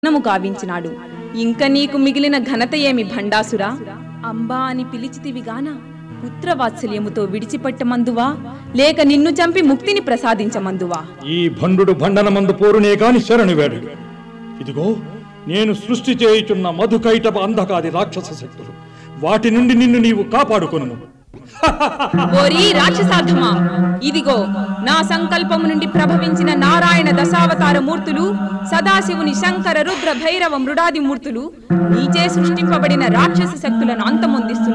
నము గావించినాడు ఇంక నీకు మిగిలిన ఘనత ఏమి భండాసురా అంబా అని పిలిచితివిగాన పుత్రవాత్సల్యముతో విడిచిపెట్టమందువా లేక నిన్ను చంపి ముక్తిని ప్రసాదించమందువా ఈ భండు బండనమందు పోరునే కాని శరణు వేడు ఇదిగో నేను సృష్టి చేయుచున్న మధుకైటప అంధకాది రాక్షస శక్తులు వాటి నుండి నిన్ను నీవు కాపాడుకొను ఓరి రాక్షసాధమా ఇదిగో నా సంకల్పము నుండి ప్రభవించిన నారాయణ దశావతార మూర్తులు సదాశివుని శంకర రుద్ర భైరవ మృడాది మూర్తులు నీచే సృష్టింపబడిన రాక్షస శక్తులను అంతమొందిస్తున్నారు